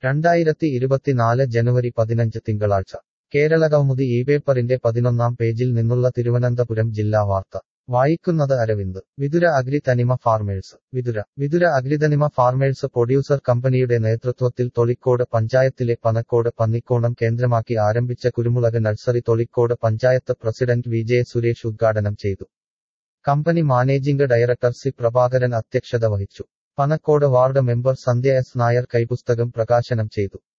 രണ്ടായിരത്തി ഇരുപത്തിനാല് ജനുവരി പതിനഞ്ച് തിങ്കളാഴ്ച കേരളകൗമുദി ഈ പേപ്പറിന്റെ പതിനൊന്നാം പേജിൽ നിന്നുള്ള തിരുവനന്തപുരം ജില്ലാ വാർത്ത വായിക്കുന്നത് Aravind Vithura agri Thanima farmers Vithura Vithura Agrithanima farmers producer കമ്പനിയുടെ നേതൃത്വത്തിൽ തൊളിക്കോട് പഞ്ചായത്തിലെ പനക്കോട് പന്നിക്കോണം കേന്ദ്രമാക്കി ആരംഭിച്ച കുരുമുളക് nursery Tholicode panchayat president V J Suresh ഉദ്ഘാടനം ചെയ്തു company managing director C Prabhakaran അധ്യക്ഷത വഹിച്ചു Panacode ward member Sandhya S Nair കൈപുസ്തകം പ്രകാശനം ചെയ്തു